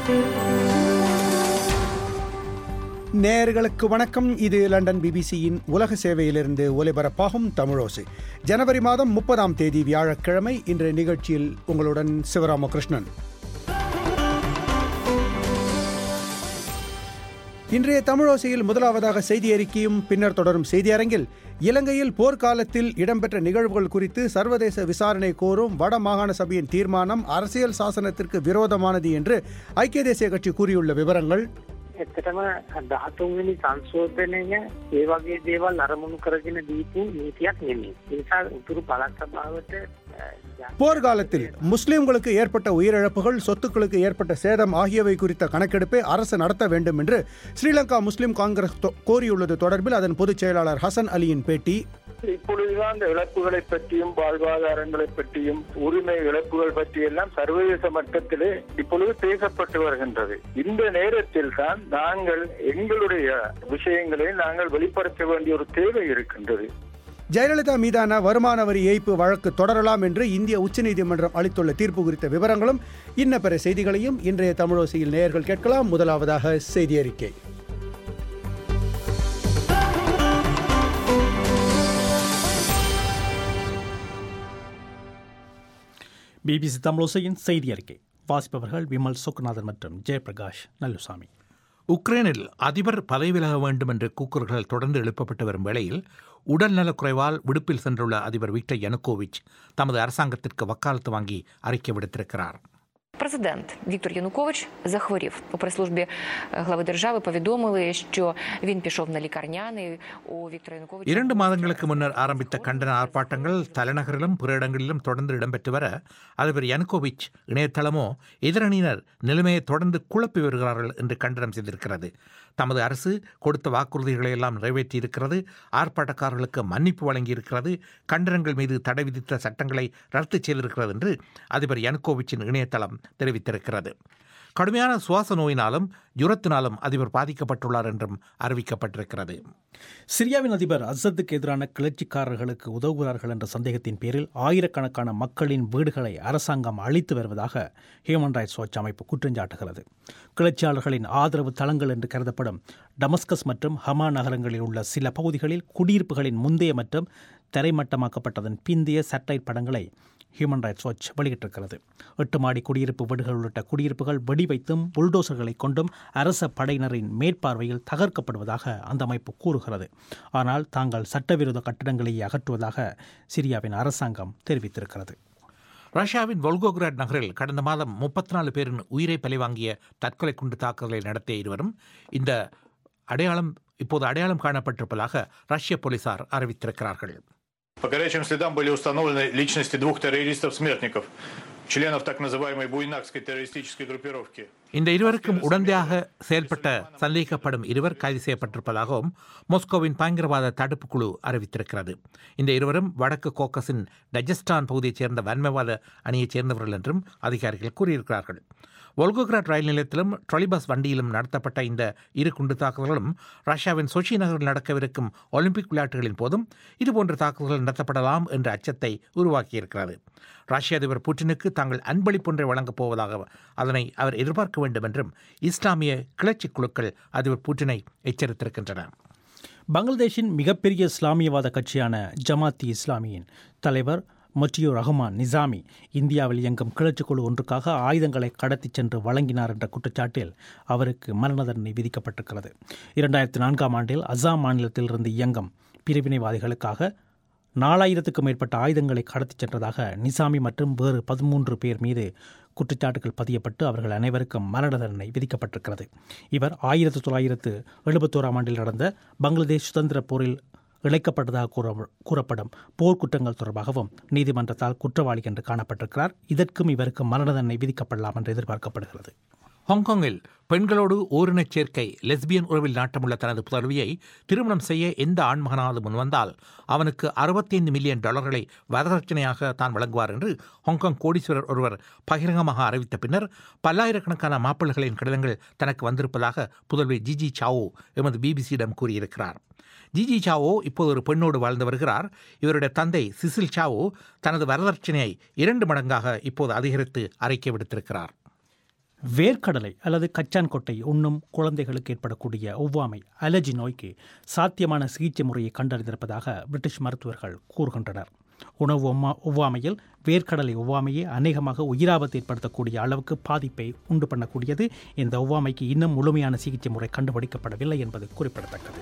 நேயர்களுக்கு வணக்கம் இது லண்டன் பிபிசியின் உலக சேவையிலிருந்து ஒலிபரப்பாகும் தமிழோசை ஜனவரி மாதம் முப்பதாம் தேதி வியாழக்கிழமை இன்றைய நிகழ்ச்சியில் உங்களுடன் சிவராமகிருஷ்ணன் இன்றைய தமிழோசையில் முதலாவதாக செய்தி அறிக்கையும் பின்னர் தொடரும் செய்தி அரங்கில் இலங்கையில் போர்க்காலத்தில் இடம்பெற்ற நிகழ்வுகள் குறித்து சர்வதேச விசாரணை கோரும் வட மாகாண சபையின் தீர்மானம் அரசியல் சாசனத்திற்கு விரோதமானது என்று ஐக்கிய தேசிய கட்சி கூறியுள்ள விவரங்கள் ඇත්තටම දහතුන්වෙනි සංශෝධනය ඒ වගේ දේවල් අරමුණු කරගෙන දීපු නීතියක් නෙමේ. ඒ නිසා උතුරු පළාත් සභාවට போர்க்காலத்தில் முஸ்லிம்களுக்கு ஏற்பட்ட உயிரிழப்புகள் சொத்துக்களுக்கு ஏற்பட்ட சேதம் ஆகியவை குறித்த கணக்கெடுப்பை அரசு நடத்த வேண்டும் என்று ஸ்ரீலங்கா முஸ்லிம் காங்கிரஸ் தொ- கோரியுள்ளது தொடர்பில் அதன் பொதுச் செயலாளர் ஹசன் அலியின் பேட்டி இப்பொழுதுதான் அந்த இழப்புகளை பற்றியும் வாழ்வாதாரங்களை பற்றியும் உரிமை இழப்புகள் பற்றியெல்லாம் சர்வதேச மட்டத்திலே இப்பொழுது பேசப்பட்டு வருகின்றது இந்த நேரத்தில் தான் நாங்கள் எங்களுடைய விஷயங்களை நாங்கள் வெளிப்படுத்த வேண்டிய ஒரு தேவை இருக்கின்றது ஜெயலலிதா மீதான வருமான வரி ஏய்ப்பு வழக்கு தொடரலாம் என்று இந்திய உச்சநீதிமன்றம் அளித்துள்ள தீர்ப்பு குறித்த விவரங்களும் இன்ன பிற செய்திகளையும் இன்றைய தமிழோசையில் நேயர்கள் கேட்கலாம் முதலாவதாக செய்தி அறிக்கை பிபிசி தமிழோசையின் செய்தி அறிக்கை வாசிப்பவர்கள் விமல் சொக்குநாதன் மற்றும் ஜெயபிரகாஷ் நல்லுசாமி உக்ரைனில் அதிபர் பதவி விலக வேண்டும் என்ற கூக்குரல்கள் தொடர்ந்து எழுப்பப்பட்டு வரும் வேளையில் உடல்நலக்குறைவால் விடுப்பில் சென்றுள்ள அதிபர் விக்டர் யனுகோவிச் தமது அரசாங்கத்திற்கு வக்காலத்து வாங்கி அறிக்கை விடுத்திருக்கிறார் Президент Віктор Янукович захворів. У прес-службі е, глави держави повідомили, що він пішов на лікарняний. У Віктора Януковича இரண்டு மாதங்களுக்கு முன்னர் ஆரம்பித்த கண்டன ஆர்ப்பாட்டங்கள் தலைநகரிலும் பிற இடங்களிலும் தொடர்ந்து இடம்பெற்று வர அதிபர் யனுகோவிச் இணையதளமோ எதிரணியினர் நிலைமையை தொடர்ந்து குழப்பி வருகிறார்கள் என்று கண்டனம் செய்திருக்கிறது தமது அரசு கொடுத்த வாக்குறுதிகளை எல்லாம் நிறைவேற்றியிருக்கிறது ஆர்ப்பாட்டக்காரர்களுக்கு மன்னிப்பு வழங்கியிருக்கிறது கண்டனங்கள் மீது தடை விதித்த சட்டங்களை ரத்து செய்திருக்கிறது என்று அதிபர் யனுகோவிச்சின் இணையதளம் தெரிவித்திருக்கிறது கடுமையான சுவாச நோயினாலும் ஜுரத்தினாலும் அதிபர் பாதிக்கப்பட்டுள்ளார் என்றும் அறிவிக்கப்பட்டிருக்கிறது சிரியாவின் அதிபர் அசத்துக்கு எதிரான கிளர்ச்சிக்காரர்களுக்கு உதவுகிறார்கள் என்ற சந்தேகத்தின் பேரில் ஆயிரக்கணக்கான மக்களின் வீடுகளை அரசாங்கம் அழித்து வருவதாக ஹியூமன் ரைட்ஸ் வாட்ச் அமைப்பு குற்றஞ்சாட்டுகிறது கிளர்ச்சியாளர்களின் ஆதரவு தளங்கள் என்று கருதப்படும் டமஸ்கஸ் மற்றும் ஹமா நகரங்களில் உள்ள சில பகுதிகளில் குடியிருப்புகளின் முந்தைய மற்றும் தரைமட்டமாக்கப்பட்டதன் பிந்தைய சேட்டலைட் படங்களை ஹியூமன் ரைட்ஸ் வாட்ச் வெளியிட்டிருக்கிறது எட்டு மாடி குடியிருப்பு வீடுகள் உள்ளிட்ட குடியிருப்புகள் வெடிவைத்தும் புல்டோசர்களை கொண்டும் அரச படையினரின் மேற்பார்வையில் தகர்க்கப்படுவதாக அந்த அமைப்பு கூறுகிறது ஆனால் தாங்கள் சட்டவிரோத கட்டிடங்களை அகற்றுவதாக சிரியாவின் அரசாங்கம் தெரிவித்திருக்கிறது ரஷ்யாவின் வொல்கோகிராட் நகரில் கடந்த மாதம் முப்பத்தி நாலு பேரின் உயிரை பலிவாங்கிய தற்கொலை குண்டு தாக்குதலை நடத்திய இருவரும் இந்த அடையாளம் இப்போது அடையாளம் காணப்பட்டிருப்பதாக ரஷ்ய போலீசார் அறிவித்திருக்கிறார்கள் По горячим следам были установлены личности двух террористов-смертников, членов так называемой буйнакской террористической группировки. இந்த இருவருக்கும் உடந்தையாக செயல்பட்ட சந்தேகிக்கப்படும் இருவர் கைது செய்யப்பட்டிருப்பதாகவும் மாஸ்கோவின் பயங்கரவாத தடுப்பு குழு அறிவித்திருக்கிறது இந்த இருவரும் வடக்கு கோக்கஸின் டஜஸ்டான் பகுதியைச் சேர்ந்த வன்மைவாத அணியைச் சேர்ந்தவர்கள் என்றும் அதிகாரிகள் கூறியிருக்கிறார்கள் ஒல்கோகிராட் ரயில் நிலையத்திலும் ட்ராலிபஸ் வண்டியிலும் நடத்தப்பட்ட இந்த இரு குண்டு தாக்குதல்களும் ரஷ்யாவின் சொச்சி நகரில் நடக்கவிருக்கும் ஒலிம்பிக் விளையாட்டுகளின் போதும் இதுபோன்ற தாக்குதல்கள் நடத்தப்படலாம் என்ற அச்சத்தை உருவாக்கியிருக்கிறது ரஷ்ய அதிபர் புட்டினுக்கு தாங்கள் அன்பளிப்பு ஒன்றை வழங்கப் போவதாக அதனை அவர் எதிர்பார்க்க வேண்டும் என்றும் இஸ்லாமிய கிளர்ச்சி குழுக்கள் அதிபர் புட்டினை எச்சரித்திருக்கின்றன பங்களாதேஷின் மிகப்பெரிய இஸ்லாமியவாத கட்சியான ஜமாத்தி இஸ்லாமியின் தலைவர் மொட்டியூர் ரஹ்மான் நிசாமி இந்தியாவில் இயங்கும் கிளர்ச்சிக் குழு ஒன்றுக்காக ஆயுதங்களை கடத்திச் சென்று வழங்கினார் என்ற குற்றச்சாட்டில் அவருக்கு மரண தண்டனை விதிக்கப்பட்டிருக்கிறது இரண்டாயிரத்தி நான்காம் ஆண்டில் அசாம் மாநிலத்திலிருந்து இயங்கும் பிரிவினைவாதிகளுக்காக நாலாயிரத்துக்கும் மேற்பட்ட ஆயுதங்களை கடத்திச் சென்றதாக நிசாமி மற்றும் வேறு பதிமூன்று பேர் மீது குற்றச்சாட்டுகள் பதியப்பட்டு அவர்கள் அனைவருக்கும் மரண தண்டனை விதிக்கப்பட்டிருக்கிறது இவர் ஆயிரத்தி தொள்ளாயிரத்து எழுபத்தோராம் ஆண்டில் நடந்த பங்களாதேஷ் சுதந்திர போரில் இழைக்கப்பட்டதாக கூற கூறப்படும் போர்க்குற்றங்கள் தொடர்பாகவும் நீதிமன்றத்தால் குற்றவாளி என்று காணப்பட்டிருக்கிறார் இதற்கும் இவருக்கு மரண தண்டனை விதிக்கப்படலாம் என்று எதிர்பார்க்கப்படுகிறது ஹாங்காங்கில் பெண்களோடு ஓரினச் சேர்க்கை லெஸ்பியன் உறவில் நாட்டமுள்ள தனது புதல்வியை திருமணம் செய்ய எந்த ஆண்மகனாவது முன்வந்தால் அவனுக்கு அறுபத்தைந்து மில்லியன் டாலர்களை வரதட்சணையாக தான் வழங்குவார் என்று ஹாங்காங் கோடீஸ்வரர் ஒருவர் பகிரங்கமாக அறிவித்த பின்னர் பல்லாயிரக்கணக்கான மாப்பிள்ளைகளின் கடிதங்கள் தனக்கு வந்திருப்பதாக புதல்வி ஜிஜி சாவோ எமது பிபிசியிடம் கூறியிருக்கிறார் ஜிஜி சாவோ இப்போது ஒரு பெண்ணோடு வாழ்ந்து வருகிறார் இவருடைய தந்தை சிசில் சாவோ தனது வரதட்சணையை இரண்டு மடங்காக இப்போது அதிகரித்து அறிக்கை விடுத்திருக்கிறார் வேர்க்கடலை அல்லது கச்சான் கொட்டை உண்ணும் குழந்தைகளுக்கு ஏற்படக்கூடிய ஒவ்வாமை அலர்ஜி நோய்க்கு சாத்தியமான சிகிச்சை முறையை கண்டறிந்திருப்பதாக பிரிட்டிஷ் மருத்துவர்கள் கூறுகின்றனர் உணவு ஒவ்வா ஒவ்வாமையில் வேர்க்கடலை ஒவ்வாமையே அநேகமாக உயிராபத்து ஏற்படுத்தக்கூடிய அளவுக்கு பாதிப்பை உண்டு பண்ணக்கூடியது இந்த ஒவ்வாமைக்கு இன்னும் முழுமையான சிகிச்சை முறை கண்டுபிடிக்கப்படவில்லை என்பது குறிப்பிடத்தக்கது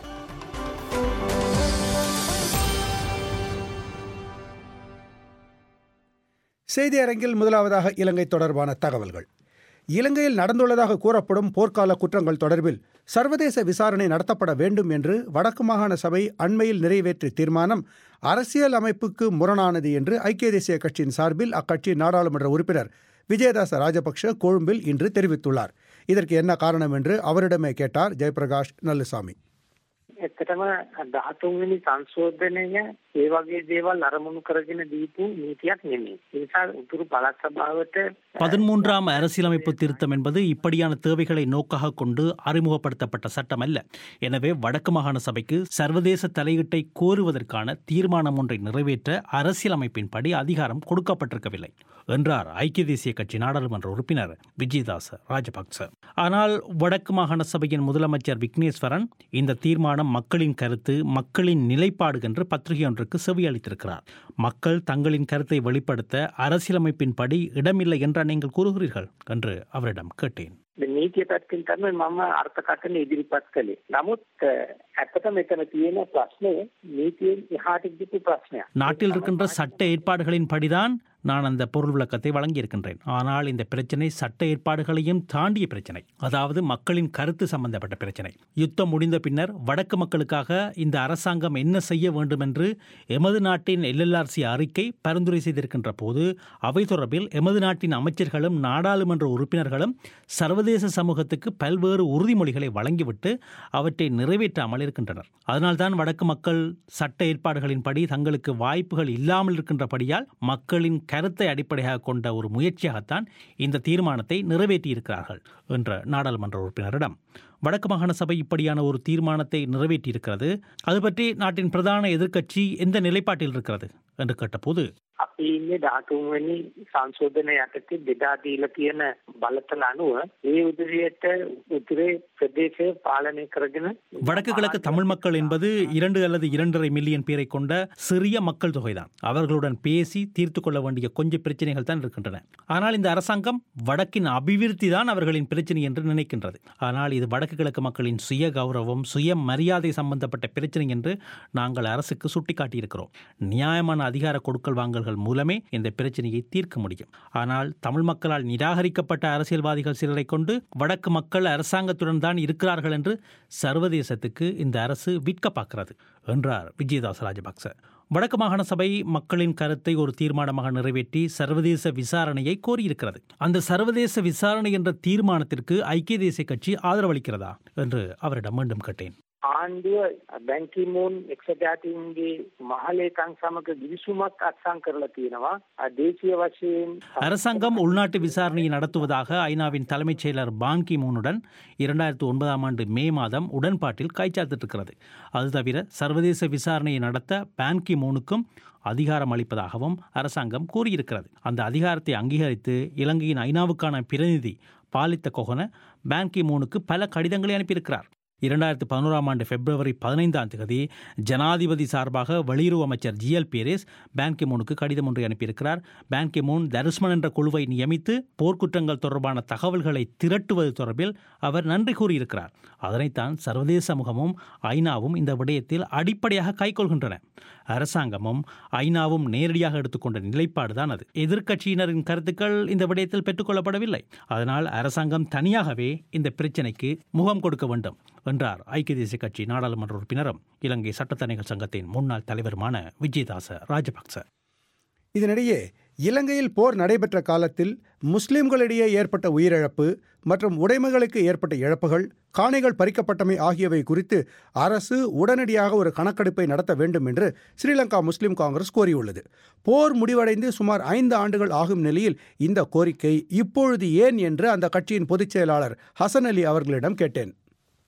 செய்தி அரங்கில் முதலாவதாக இலங்கை தொடர்பான தகவல்கள் இலங்கையில் நடந்துள்ளதாக கூறப்படும் போர்க்கால குற்றங்கள் தொடர்பில் சர்வதேச விசாரணை நடத்தப்பட வேண்டும் என்று வடக்கு மாகாண சபை அண்மையில் நிறைவேற்றிய தீர்மானம் அரசியல் அமைப்புக்கு முரணானது என்று ஐக்கிய தேசிய கட்சியின் சார்பில் அக்கட்சியின் நாடாளுமன்ற உறுப்பினர் விஜயதாச ராஜபக்ஷ கொழும்பில் இன்று தெரிவித்துள்ளார் இதற்கு என்ன காரணம் என்று அவரிடமே கேட்டார் ஜெயபிரகாஷ் நல்லுசாமி ඇත්තටම දහතුන්වෙනි සංශෝධනය ඒ වගේ දේවල් අරමුණු කරගෙන දීපු නීතියක් නෙමෙයි. ඒ නිසා උතුරු පළාත් සභාවට பதிமூன்றாம் அரசியலமைப்பு திருத்தம் என்பது இப்படியான தேவைகளை நோக்காக கொண்டு அறிமுகப்படுத்தப்பட்ட சட்டம் அல்ல எனவே வடக்கு மாகாண சபைக்கு சர்வதேச தலையீட்டை கோருவதற்கான தீர்மானம் ஒன்றை நிறைவேற்ற அரசியலமைப்பின்படி அதிகாரம் கொடுக்கப்பட்டிருக்கவில்லை என்றார் ஐக்கிய தேசிய கட்சி நாடாளுமன்ற உறுப்பினர் விஜயதாச ராஜபக்ச ஆனால் வடக்கு மாகாண சபையின் முதலமைச்சர் விக்னேஸ்வரன் இந்த தீர்மானம் மக்களின் கருத்து மக்களின் நிலைப்பாடு என்று பத்திரிகை ஒன்றுக்கு செவியளித்திருக்கிறார் மக்கள் தங்களின் கருத்தை வெளிப்படுத்த அரசியலமைப்பின்படி இடமில்லை என்றா நீங்கள் கூறுகிறீர்கள் என்று அவரிடம் கேட்டேன் නීතිය පැත්තින් තමයි මම අර්ථකථන ඉදිරිපත් කළේ. නමුත් ඇත්තට මෙතන තියෙන ප්‍රශ්නය නීතියෙන් එහාට ගිපු ප්‍රශ්නයක්. நாட்டில் இருக்கின்ற சட்ட ஏற்பாடுகளின் படிதான் நான் அந்த பொருள் விளக்கத்தை வழங்கியிருக்கின்றேன் ஆனால் இந்த பிரச்சனை சட்ட ஏற்பாடுகளையும் தாண்டிய பிரச்சனை அதாவது மக்களின் கருத்து சம்பந்தப்பட்ட பிரச்சனை யுத்தம் முடிந்த பின்னர் வடக்கு மக்களுக்காக இந்த அரசாங்கம் என்ன செய்ய வேண்டும் என்று எமது நாட்டின் எல்எல்ஆர்சி அறிக்கை பரிந்துரை செய்திருக்கின்ற போது அவை தொடர்பில் எமது நாட்டின் அமைச்சர்களும் நாடாளுமன்ற உறுப்பினர்களும் சர்வதேச சமூகத்துக்கு பல்வேறு உறுதிமொழிகளை வழங்கிவிட்டு அவற்றை நிறைவேற்றாமல் இருக்கின்றனர் அதனால்தான் வடக்கு மக்கள் சட்ட ஏற்பாடுகளின்படி தங்களுக்கு வாய்ப்புகள் இல்லாமல் இருக்கின்றபடியால் மக்களின் கருத்தை அடிப்படையாக கொண்ட ஒரு முயற்சியாகத்தான் இந்த தீர்மானத்தை நிறைவேற்றியிருக்கிறார்கள் என்ற நாடாளுமன்ற உறுப்பினரிடம் வடக்கு மாகாண சபை இப்படியான ஒரு தீர்மானத்தை நிறைவேற்றியிருக்கிறது அது பற்றி நாட்டின் பிரதான எதிர்க்கட்சி எந்த நிலைப்பாட்டில் இருக்கிறது என்று கேட்டபோது අපි ඉන්නේ 13 වෙනි සංශෝධනය යටතේ බෙදා දීලා තියෙන බලතල අනුව ඒ උදවියට උතුරේ ප්‍රදේශය පාලනය කරගෙන வடக்கு கிழக்கு தமிழ் மக்கள் என்பது இரண்டு அல்லது இரண்டரை மில்லியன் பேரை கொண்ட சிறிய மக்கள் தொகைதான் அவர்களுடன் பேசி தீர்த்து கொள்ள வேண்டிய கொஞ்சம் பிரச்சனைகள் தான் இருக்கின்றன ஆனால் இந்த அரசாங்கம் வடக்கின் அபிவிருத்தி தான் அவர்களின் பிரச்சனை என்று நினைக்கின்றது ஆனால் இது வடக்கு கிழக்கு மக்களின் சுய கௌரவம் சுய மரியாதை சம்பந்தப்பட்ட பிரச்சனை என்று நாங்கள் அரசுக்கு சுட்டிக்காட்டியிருக்கிறோம் நியாயமான அதிகார கொடுக்கல் வாங்கல்கள் மூலமே இந்த பிரச்சனையை தீர்க்க முடியும் ஆனால் தமிழ் மக்களால் நிராகரிக்கப்பட்ட அரசியல்வாதிகள் சிலரை கொண்டு வடக்கு மக்கள் அரசாங்கத்துடன் தான் இருக்கிறார்கள் என்று சர்வதேசத்துக்கு இந்த அரசு விற்க பார்க்கிறது என்றார் விஜயதாஸ் ராஜபக்ச வடக்கு மாகாண சபை மக்களின் கருத்தை ஒரு தீர்மானமாக நிறைவேற்றி சர்வதேச விசாரணையை கோரியிருக்கிறது அந்த சர்வதேச விசாரணை என்ற தீர்மானத்திற்கு ஐக்கிய தேசிய கட்சி ஆதரவளிக்கிறதா என்று அவரிடம் மீண்டும் கேட்டேன் ආණ්ඩුව බැංකිමෝන් එක්සත් ජාතීන්ගේ මහලේකම් සමග ගිවිසුමක් අත්සන් කරලා තියෙනවා දේශීය වශයෙන් அரசாங்கம் உள்நாட்டு விசாரணையை நடத்துவதாக ஐநாவின் தலைமைச் செயலர் பான் கி மூனுடன் இரண்டாயிரத்து ஒன்பதாம் ஆண்டு மே மாதம் உடன்பாட்டில் கைச்சாத்திட்டிருக்கிறது அது தவிர சர்வதேச விசாரணையை நடத்த பான் கி மூனுக்கும் அதிகாரம் அளிப்பதாகவும் அரசாங்கம் கூறியிருக்கிறது அந்த அதிகாரத்தை அங்கீகரித்து இலங்கையின் ஐநாவுக்கான பிரதிநிதி பாலித்த கொகன பான் கி மூனுக்கு பல கடிதங்களை அனுப்பியிருக்கிறார் இரண்டாயிரத்து பதினோராம் ஆண்டு பிப்ரவரி பதினைந்தாம் தேதி ஜனாதிபதி சார்பாக வெளியுறவு அமைச்சர் ஜிஎல் பீரேஸ் பான் கிமூனுக்கு கடிதம் ஒன்றை அனுப்பியிருக்கிறார் பான் கிமூன் தருஸ்மன் என்ற குழுவை நியமித்து போர்க்குற்றங்கள் தொடர்பான தகவல்களை திரட்டுவது தொடர்பில் அவர் நன்றி கூறியிருக்கிறார் அதனைத்தான் சர்வதேச சமூகமும் ஐநாவும் இந்த விடயத்தில் அடிப்படையாக கைக்கொள்கின்றன அரசாங்கமும் ஐநாவும் நேரடியாக எடுத்துக்கொண்ட நிலைப்பாடு தான் அது எதிர்க்கட்சியினரின் கருத்துக்கள் இந்த விடயத்தில் பெற்றுக்கொள்ளப்படவில்லை அதனால் அரசாங்கம் தனியாகவே இந்த பிரச்சினைக்கு முகம் கொடுக்க வேண்டும் என்றார் ஐக்கிய தேசிய கட்சி நாடாளுமன்ற உறுப்பினரும் இலங்கை சட்டத்தணிகள் சங்கத்தின் முன்னாள் தலைவருமான விஜயதாச ராஜபக்ச இதனிடையே இலங்கையில் போர் நடைபெற்ற காலத்தில் முஸ்லிம்களிடையே ஏற்பட்ட உயிரிழப்பு மற்றும் உடைமைகளுக்கு ஏற்பட்ட இழப்புகள் காணிகள் பறிக்கப்பட்டமை ஆகியவை குறித்து அரசு உடனடியாக ஒரு கணக்கெடுப்பை நடத்த வேண்டும் என்று ஸ்ரீலங்கா முஸ்லிம் காங்கிரஸ் கோரியுள்ளது போர் முடிவடைந்து சுமார் ஐந்து ஆண்டுகள் ஆகும் நிலையில் இந்த கோரிக்கை இப்பொழுது ஏன் என்று அந்த கட்சியின் பொதுச் செயலாளர் ஹசன் அலி அவர்களிடம் கேட்டேன்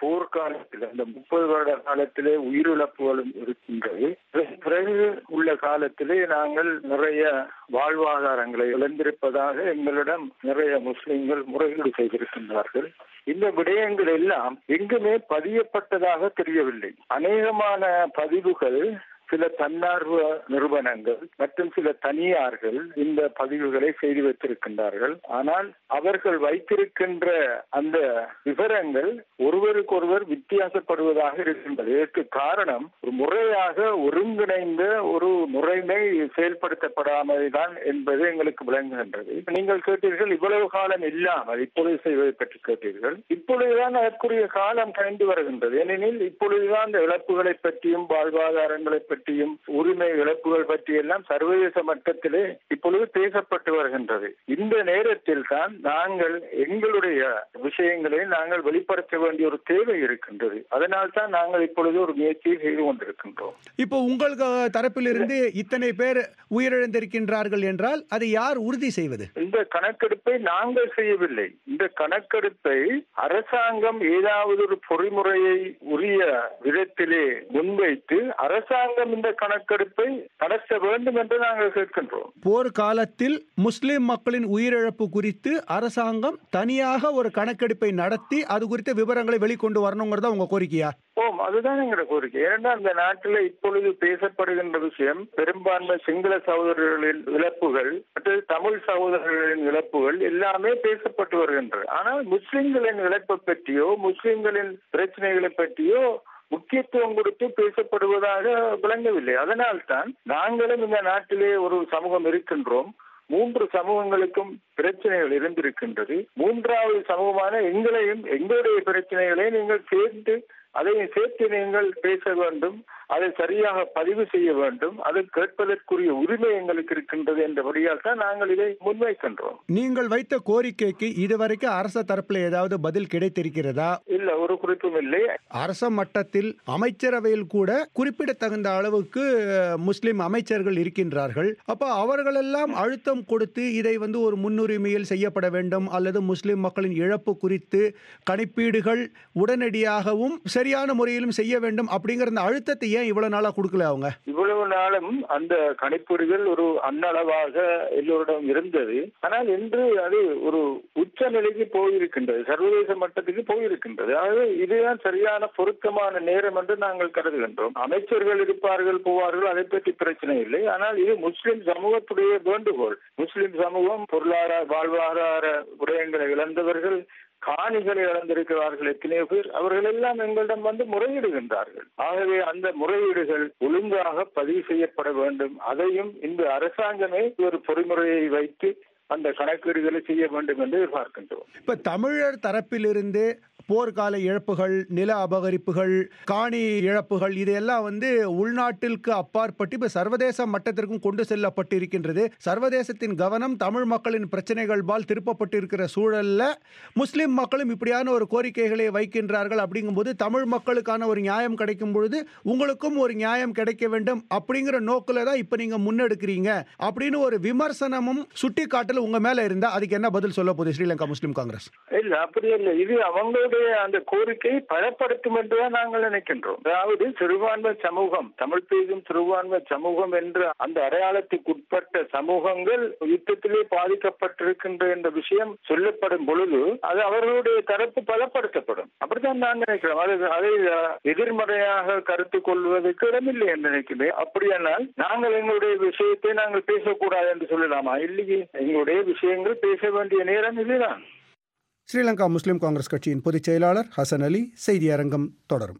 போர்க்காலத்தில் அந்த முப்பது வருட காலத்திலே உயிரிழப்புகளும் இருக்கின்றது பிறகு உள்ள காலத்திலே நாங்கள் நிறைய வாழ்வாதாரங்களை இழந்திருப்பதாக எங்களிடம் நிறைய முஸ்லிம்கள் முறையீடு செய்திருக்கின்றார்கள் இந்த விடயங்கள் எல்லாம் எங்குமே பதியப்பட்டதாக தெரியவில்லை அநேகமான பதிவுகள் சில தன்னார்வ நிறுவனங்கள் மற்றும் சில தனியார்கள் இந்த பதிவுகளை செய்து வைத்திருக்கின்றார்கள் ஆனால் அவர்கள் வைத்திருக்கின்ற அந்த விவரங்கள் ஒருவருக்கொருவர் வித்தியாசப்படுவதாக இருக்கின்றது இதற்கு காரணம் ஒரு முறையாக ஒருங்கிணைந்த ஒரு முறைமை செயல்படுத்தப்படாமல்தான் என்பது எங்களுக்கு விளங்குகின்றது நீங்கள் கேட்டீர்கள் இவ்வளவு காலம் இல்லாமல் இப்பொழுது செய்வதை பற்றி கேட்டீர்கள் இப்பொழுதுதான் அதற்குரிய காலம் கழிந்து வருகின்றது ஏனெனில் இப்பொழுதுதான் இந்த இழப்புகளை பற்றியும் வாழ்வாதாரங்களை பற்றியும் உரிமை இழப்புகள் பற்றியெல்லாம் சர்வதேச மட்டத்திலே இப்பொழுது பேசப்பட்டு வருகின்றது இந்த நேரத்தில் தான் நாங்கள் எங்களுடைய விஷயங்களை நாங்கள் வெளிப்படுத்த வேண்டிய ஒரு தேவை இருக்கின்றது அதனால் தான் நாங்கள் இப்பொழுது ஒரு முயற்சியை செய்து கொண்டிருக்கின்றோம் இப்போ உங்கள் க- தரப்பிலிருந்து இத்தனை பேர் உயிரிழந்திருக்கின்றார்கள் என்றால் அதை யார் உறுதி செய்வது இந்த கணக்கெடுப்பை நாங்கள் செய்யவில்லை இந்த கணக்கெடுப்பை அரசாங்கம் ஏதாவது ஒரு பொறிமுறையை உரிய விதத்திலே முன்வைத்து அரசாங்கம் இந்த கணக்கெடுப்பை நடத்த வேண்டும் என்று நாங்கள் கேட்கின்றோம் போர் காலத்தில் முஸ்லிம் மக்களின் உயிரிழப்பு குறித்து அரசாங்கம் தனியாக ஒரு கணக்கெடுப்பை நடத்தி அது குறித்த விவரங்களை வெளிக்கொண்டு வரணுங்கிறதா உங்க கோரிக்கையா ஓம் அதுதான் எங்களோட கோரிக்கை ஏன்னா இந்த நாட்டில் இப்பொழுது பேசப்படுகின்ற விஷயம் பெரும்பான்மை சிங்கள சகோதரர்களின் இழப்புகள் மற்றது தமிழ் சகோதரர்களின் இழப்புகள் எல்லாமே பேசப்பட்டு வருகின்றன ஆனால் முஸ்லிம்களின் இழப்பை பற்றியோ முஸ்லிம்களின் பிரச்சனைகளை பற்றியோ முக்கியத்துவம் கொடுத்து பேசப்படுவதாக விளங்கவில்லை அதனால்தான் நாங்களும் இந்த நாட்டிலே ஒரு சமூகம் இருக்கின்றோம் மூன்று சமூகங்களுக்கும் பிரச்சனைகள் இருந்திருக்கின்றது மூன்றாவது சமூகமான எங்களையும் எங்களுடைய பிரச்சனைகளை நீங்கள் சேர்த்து அதையும் சேர்த்து நீங்கள் பேச வேண்டும் அதை சரியாக பதிவு செய்ய வேண்டும் அதை கேட்பதற்குரிய உரிமை எங்களுக்கு இருக்கின்றது என்றபடியால் தான் நாங்கள் இதை முன்வைக்கின்றோம் நீங்கள் வைத்த கோரிக்கைக்கு இதுவரைக்கும் அரச தரப்புல ஏதாவது பதில் கிடைத்திருக்கிறதா இல்ல ஒரு குறிப்பும் இல்லை அரச மட்டத்தில் அமைச்சரவையில் கூட குறிப்பிடத்தகுந்த அளவுக்கு அஹ், முஸ்லிம் அமைச்சர்கள் இருக்கின்றார்கள் அப்ப அவர்களெல்லாம் அழுத்தம் கொடுத்து இதை வந்து ஒரு முன்னுரிமையில் செய்யப்பட வேண்டும் அல்லது முஸ்லிம் மக்களின் இழப்பு குறித்து கணிப்பீடுகள் உடனடியாகவும் சரியான முறையிலும் செய்ய வேண்டும் அப்படிங்கிற அந்த அழுத்தத்தை ஏன் இவ்வளவு நாளா கொடுக்கல அவங்க இவ்வளவு நாளும் அந்த கணிப்பீடுகள் ஒரு அன்னளவாக எல்லோரிடம் இருந்தது ஆனால் இன்று அது ஒரு உச்ச நிலைக்கு போயிருக்கின்றது சர்வதேச மட்டத்துக்கு போயிருக்கின்றது ஆகவே இதுதான் சரியான பொருத்தமான நேரம் என்று நாங்கள் கருதுகின்றோம் அமைச்சர்கள் இருப்பார்கள் போவார்கள் அதை பற்றி பிரச்சனை இல்லை ஆனால் இது முஸ்லிம் சமூகத்துடைய வேண்டுகோள் முஸ்லிம் சமூகம் பொருளாதார வாழ்வாதார விடயங்களை இழந்தவர்கள் காணிகளை இழந்திருக்கிறார்கள் எத்தனையோ பேர் அவர்கள் எல்லாம் எங்களிடம் வந்து முறையிடுகின்றார்கள் ஆகவே அந்த முறையீடுகள் ஒழுங்காக பதிவு செய்யப்பட வேண்டும் அதையும் இந்த அரசாங்கமே ஒரு பொறிமுறையை வைத்து அந்த கணக்கீடுகளை செய்ய வேண்டும் என்று எதிர்பார்க்கின்றோம் இப்ப தமிழர் தரப்பிலிருந்து போர்க்கால இழப்புகள் நில அபகரிப்புகள் காணி இழப்புகள் இதையெல்லாம் வந்து உள்நாட்டிற்கு அப்பாற்பட்டு இப்ப சர்வதேச மட்டத்திற்கும் கொண்டு செல்லப்பட்டிருக்கின்றது சர்வதேசத்தின் கவனம் தமிழ் மக்களின் பிரச்சனைகள்பால் திருப்பப்பட்டிருக்கிற சூழல்ல முஸ்லிம் மக்களும் இப்படியான ஒரு கோரிக்கைகளை வைக்கின்றார்கள் அப்படிங்கும்போது தமிழ் மக்களுக்கான ஒரு நியாயம் கிடைக்கும் பொழுது உங்களுக்கும் ஒரு நியாயம் கிடைக்க வேண்டும் அப்படிங்கிற நோக்கில தான் இப்ப நீங்க முன்னெடுக்கிறீங்க அப்படின்னு ஒரு விமர்சனமும் சுட்டிக்காட்டல் உங்க மேல இருந்தா அதுக்கு என்ன பதில் சொல்ல போகுது ஸ்ரீலங்கா முஸ்லிம் காங்கிரஸ் இல்ல அப்படி இல்லை இது அவங்களுடைய அந்த கோரிக்கையை பலப்படுத்தும் என்றுதான் நாங்கள் நினைக்கின்றோம் அதாவது சிறுபான்மை சமூகம் தமிழ் பேசும் சிறுபான்மை சமூகம் என்ற அந்த அடையாளத்துக்குட்பட்ட சமூகங்கள் யுத்தத்திலே பாதிக்கப்பட்டிருக்கின்ற என்ற விஷயம் சொல்லப்படும் பொழுது அது அவர்களுடைய தரப்பு பலப்படுத்தப்படும் அப்படித்தான் நான் நினைக்கிறேன் அது அதை அஹ், எதிர்மறையாக கருத்து கொள்வதற்கு இடமில்லை என்று நினைக்கிறேன் அப்படியானால் நாங்கள் எங்களுடைய விஷயத்தை நாங்கள் பேசக்கூடாது என்று சொல்லலாமா இல்லையே எங்களுடைய விஷயங்கள் பேச வேண்டிய நேரம் இதுதான் ஸ்ரீலங்கா முஸ்லிம் காங்கிரஸ் கட்சியின் பொதுச் செயலாளர் ஹசன் அலி செய்தி அரங்கம் தொடரும்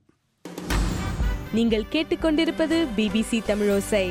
நீங்கள் கேட்டுக்கொண்டிருப்பது பிபிசி தமிழோசை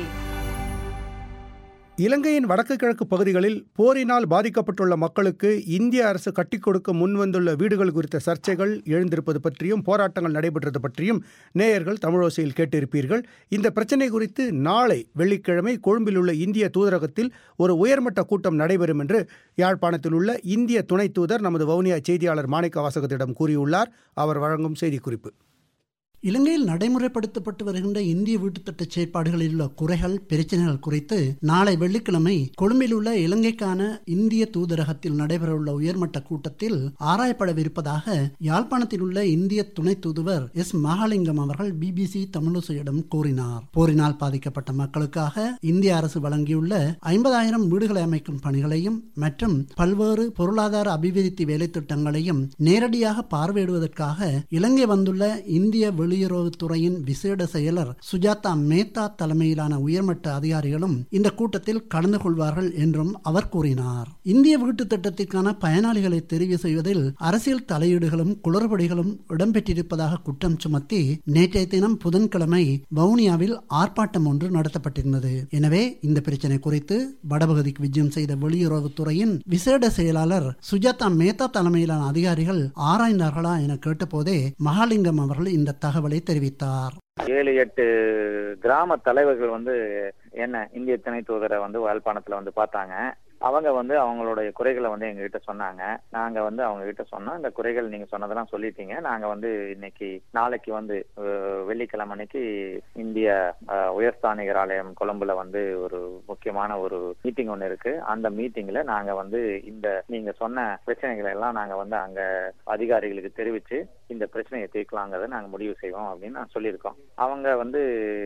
இலங்கையின் வடக்கு கிழக்கு பகுதிகளில் போரினால் பாதிக்கப்பட்டுள்ள மக்களுக்கு இந்திய அரசு கட்டிக் கொடுக்க முன்வந்துள்ள வீடுகள் குறித்த சர்ச்சைகள் எழுந்திருப்பது பற்றியும் போராட்டங்கள் நடைபெற்றது பற்றியும் நேயர்கள் தமிழோசையில் கேட்டிருப்பீர்கள் இந்த பிரச்சினை குறித்து நாளை வெள்ளிக்கிழமை கொழும்பில் உள்ள இந்திய தூதரகத்தில் ஒரு உயர்மட்ட கூட்டம் நடைபெறும் என்று யாழ்ப்பாணத்தில் உள்ள இந்திய துணை தூதர் நமது வவுனியா செய்தியாளர் மாணிக்க வாசகத்திடம் கூறியுள்ளார் அவர் வழங்கும் செய்திக்குறிப்பு இலங்கையில் நடைமுறைப்படுத்தப்பட்டு வருகின்ற இந்திய வீட்டுத்திட்ட செயற்பாடுகளில் உள்ள குறைகள் பிரச்சனைகள் குறித்து நாளை வெள்ளிக்கிழமை கொழும்பில் உள்ள இலங்கைக்கான இந்திய தூதரகத்தில் நடைபெறவுள்ள உயர்மட்ட கூட்டத்தில் ஆராயப்படவிருப்பதாக யாழ்ப்பாணத்தில் உள்ள இந்திய துணை தூதுவர் எஸ் மகாலிங்கம் அவர்கள் பிபிசி தமிழசையிடம் கூறினார் போரினால் பாதிக்கப்பட்ட மக்களுக்காக இந்திய அரசு வழங்கியுள்ள ஐம்பதாயிரம் வீடுகளை அமைக்கும் பணிகளையும் மற்றும் பல்வேறு பொருளாதார அபிவிருத்தி வேலை திட்டங்களையும் நேரடியாக பார்வையிடுவதற்காக இலங்கை வந்துள்ள இந்திய வெளியுறவுத்துறையின் விசேட செயலர் சுஜாதா மேத்தா தலைமையிலான உயர்மட்ட அதிகாரிகளும் இந்த கூட்டத்தில் கலந்து கொள்வார்கள் என்றும் அவர் கூறினார் இந்திய வீட்டு திட்டத்திற்கான பயனாளிகளை தெரிவு செய்வதில் அரசியல் தலையீடுகளும் குளறுபடிகளும் இடம்பெற்றிருப்பதாக குற்றம் சுமத்தி நேற்றைய தினம் புதன்கிழமை வவுனியாவில் ஆர்ப்பாட்டம் ஒன்று நடத்தப்பட்டிருந்தது எனவே இந்த பிரச்சனை குறித்து வடபகுதிக்கு விஜயம் செய்த வெளியுறவுத்துறையின் விசேட செயலாளர் சுஜாதா மேத்தா தலைமையிலான அதிகாரிகள் ஆராய்ந்தார்களா என கேட்டபோதே மகாலிங்கம் அவர்கள் இந்த தகவலை தெரிவித்தார் ஏழு எட்டு கிராம தலைவர்கள் வந்து என்ன இந்திய துணை தூதரை வந்து யாழ்ப்பாணத்துல வந்து பார்த்தாங்க அவங்க வந்து அவங்களுடைய குறைகளை வந்து எங்ககிட்ட சொன்னாங்க நாங்க வந்து அவங்க கிட்ட சொன்னோம் இந்த குறைகள் நீங்க சொன்னதெல்லாம் சொல்லிட்டீங்க நாங்க வந்து இன்னைக்கு நாளைக்கு வந்து அஹ், வெள்ளிக்கிழமை அன்னைக்கு இந்திய அஹ், உயர்ஸ்தானிகர் ஆலயம் கொழும்புல வந்து ஒரு முக்கியமான ஒரு மீட்டிங் ஒன்று இருக்கு அந்த மீட்டிங்ல நாங்க வந்து இந்த நீங்க சொன்ன பிரச்சனைகளை எல்லாம் நாங்க வந்து அங்க அதிகாரிகளுக்கு தெரிவிச்சு இந்த பிரச்சனையை தீர்க்கலாங்கிறத நாங்க முடிவு செய்வோம் அப்படின்னு நான் சொல்லியிருக்கோம் அவங்க வந்து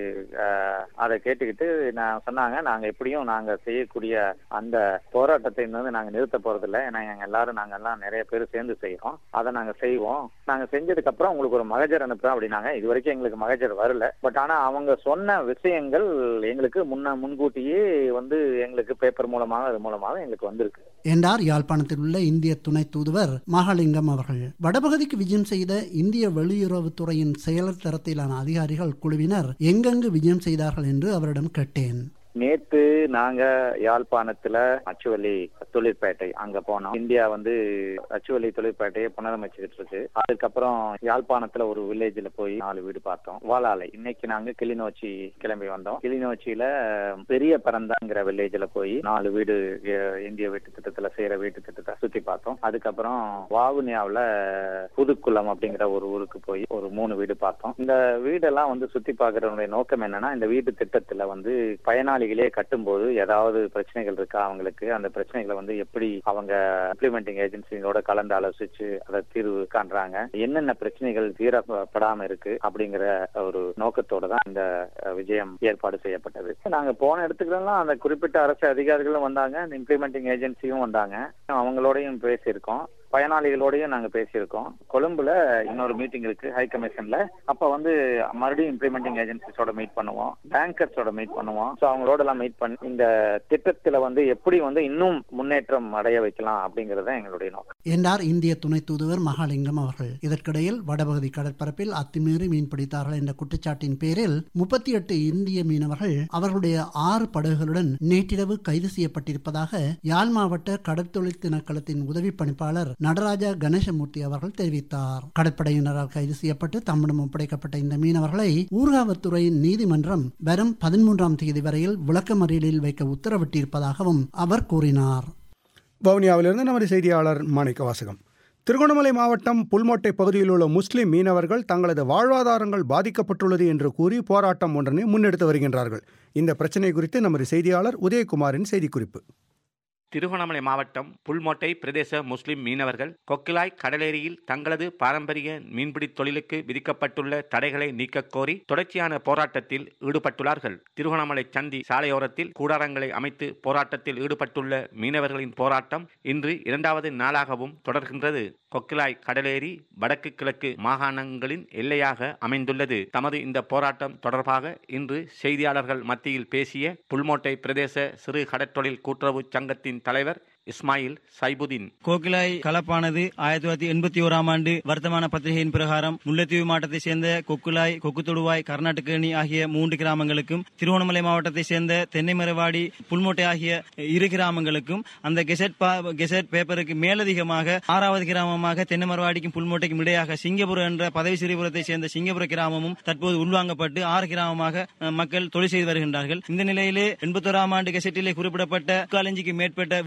அஹ், அதை கேட்டுக்கிட்டு நான் சொன்னாங்க நாங்க எப்படியும் நாங்க செய்யக்கூடிய அந்த போராட்டத்தை வந்து நாங்க நிறுத்த போறது இல்லை ஏன்னா எங்க எல்லாரும் நாங்க எல்லாம் நிறைய பேர் சேர்ந்து செய்யறோம் அதை நாங்க செய்வோம் நாங்க செஞ்சதுக்கு அப்புறம் உங்களுக்கு ஒரு மகஜர் அனுப்புறோம் அப்படின்னாங்க இது வரைக்கும் எங்களுக்கு மகஜர் வரல பட் ஆனா அவங்க சொன்ன விஷயங்கள் எங்களுக்கு முன்ன முன்கூட்டியே வந்து எங்களுக்கு பேப்பர் மூலமாக அது மூலமாக எங்களுக்கு வந்திருக்கு என்றார் யாழ்ப்பாணத்தில் உள்ள இந்திய துணை தூதுவர் மகாலிங்கம் அவர்கள் வடபகுதிக்கு விஜயம் செய்த இந்திய வெளியுறவுத்துறையின் செயலர் தரத்திலான அதிகாரிகள் குழுவினர் எங்கெங்கு விஜயம் செய்தார்கள் என்று அவரிடம் கேட்டேன் நேத்து நாங்க யாழ்ப்பாணத்துல அச்சுவலி தொழிற்பேட்டை அங்க போனோம் இந்தியா வந்து அச்சுவலி தொழிற்பேட்டையை புனரமைச்சுக்கிட்டு இருக்கு அதுக்கப்புறம் யாழ்ப்பாணத்துல ஒரு வில்லேஜ்ல போய் நாலு வீடு பார்த்தோம் வாலாலை இன்னைக்கு நாங்க கிளிநொச்சி கிளம்பி வந்தோம் கிளிநொச்சியில பெரிய பரந்தாங்கிற வில்லேஜ்ல போய் நாலு வீடு அஹ், இந்திய வீட்டு திட்டத்துல செய்யற வீட்டு திட்டத்தை சுத்தி பார்த்தோம் அதுக்கப்புறம் வாவுனியாவுல புதுக்குளம் அப்படிங்கிற ஒரு ஊருக்கு போய் ஒரு மூணு வீடு பார்த்தோம் இந்த வீடெல்லாம் வந்து சுத்தி பார்க்கறதுடைய நோக்கம் என்னன்னா இந்த வீட்டு திட்டத்துல வந்து பயனாளிகளே கட்டும்போது ஏதாவது பிரச்சனைகள் இருக்கா அவங்களுக்கு அந்த பிரச்சனைகளை வந்து எப்படி அவங்க இம்ப்ளிமெண்டிங் ஏஜென்சிகளோட கலந்து ஆலோசிச்சு அதை தீர்வு காண்றாங்க என்னென்ன பிரச்சனைகள் தீரப்படாம இருக்கு அப்படிங்கிற ஒரு நோக்கத்தோட தான் இந்த அஹ், விஜயம் ஏற்பாடு செய்யப்பட்டது நாங்க போன இடத்துக்குலாம் அந்த குறிப்பிட்ட அரசு அதிகாரிகளும் வந்தாங்க இந்த இம்ப்ளிமெண்டிங் ஏஜென்சியும் வந்தாங்க அவங்களோடையும் பேசியிருக்கோம் பயனாளிகளோடையும் நாங்க பேசியிருக்கோம் கொழும்புல இன்னொரு மீட்டிங் இருக்கு ஹை கமிஷன்ல அப்ப வந்து மறுபடியும் இம்ப்ளிமெண்டிங் ஏஜென்சிஸோட மீட் பண்ணுவோம் பேங்கர்ஸோட மீட் பண்ணுவோம் ஸோ அவங்களோட எல்லாம் மீட் பண்ணி இந்த திட்டத்துல வந்து எப்படி வந்து இன்னும் முன்னேற்றம் அடைய வைக்கலாம் அப்படிங்கறது தான் எங்களுடைய நோக்கம் என்றார் இந்திய துணை தூதுவர் மகாலிங்கம் அவர்கள் இதற்கிடையில் வடபகுதி கடற்பரப்பில் அத்துமீறி மீன் பிடித்தார்கள் என்ற குற்றச்சாட்டின் பேரில் முப்பத்தி எட்டு இந்திய மீனவர்கள் அவர்களுடைய ஆறு படகுகளுடன் நேற்றிரவு கைது செய்யப்பட்டிருப்பதாக யாழ் மாவட்ட கடற்தொழில் திணைக்களத்தின் உதவி பணிப்பாளர் நடராஜா கணேசமூர்த்தி அவர்கள் தெரிவித்தார் கடற்படையினரால் கைது செய்யப்பட்டு தம்மிடம் ஒப்படைக்கப்பட்ட இந்த மீனவர்களை ஊர்காவத்துறையின் நீதிமன்றம் வரும் பதிமூன்றாம் தேதி வரையில் விளக்கமறியலில் வைக்க உத்தரவிட்டிருப்பதாகவும் அவர் கூறினார் வவுனியாவிலிருந்து நமது செய்தியாளர் மாணிக்க வாசகம் திருகோணமலை மாவட்டம் புல்மோட்டை பகுதியில் உள்ள முஸ்லிம் மீனவர்கள் தங்களது வாழ்வாதாரங்கள் பாதிக்கப்பட்டுள்ளது என்று கூறி போராட்டம் ஒன்றினை முன்னெடுத்து வருகின்றார்கள் இந்த பிரச்சனை குறித்து நமது செய்தியாளர் உதயகுமாரின் செய்திக்குறிப்பு திருகோணமலை மாவட்டம் புல்மோட்டை பிரதேச முஸ்லிம் மீனவர்கள் கொக்கிலாய் கடலேரியில் தங்களது பாரம்பரிய மீன்பிடி தொழிலுக்கு விதிக்கப்பட்டுள்ள தடைகளை நீக்கக் கோரி தொடர்ச்சியான போராட்டத்தில் ஈடுபட்டுள்ளார்கள் திருகோணமலை சந்தி சாலையோரத்தில் கூடாரங்களை அமைத்து போராட்டத்தில் ஈடுபட்டுள்ள மீனவர்களின் போராட்டம் இன்று இரண்டாவது நாளாகவும் தொடர்கின்றது கொக்கிலாய் கடலேரி வடக்கு கிழக்கு மாகாணங்களின் எல்லையாக அமைந்துள்ளது தமது இந்த போராட்டம் தொடர்பாக இன்று செய்தியாளர்கள் மத்தியில் பேசிய புல்மோட்டை பிரதேச சிறு கடற்றொழில் கூட்டுறவு சங்கத்தின் தலைவர் இஸ்மாயில் சைபுதீன் கோகிலாய் கலப்பானது ஆயிரத்தி தொள்ளாயிரத்தி எண்பத்தி ஓராம் ஆண்டு வர்த்தமான பத்திரிகையின் பிரகாரம் முல்லைத்தீவு மாவட்டத்தை சேர்ந்த கொக்குலாய் கொக்குத்தொடுவாய் கர்நாடகணி ஆகிய மூன்று கிராமங்களுக்கும் திருவண்ணாமலை மாவட்டத்தை சேர்ந்த தென்னைமரவாடி புல்மோட்டை ஆகிய இரு கிராமங்களுக்கும் அந்த கெசட் பா- கெசட் பேப்பருக்கு மேலதிகமாக ஆறாவது கிராமமாக தென்னைமரவாடிக்கும் புல்மோட்டைக்கும் இடையாக சிங்கப்பூர் என்ற பதவி சிறிபுரத்தை சேர்ந்த சிங்கப்புர கிராமமும் தற்போது உள்வாங்கப்பட்டு ஆறு கிராமமாக அஹ், மக்கள் தொழில் செய்து வருகின்றார்கள் இந்த நிலையிலே எண்பத்தோராம் ஆண்டு கெசட்டிலே குறிப்பிடப்பட்ட காலஞ்சிக்கு மேற்பட்ட வீச்சு வீச்சு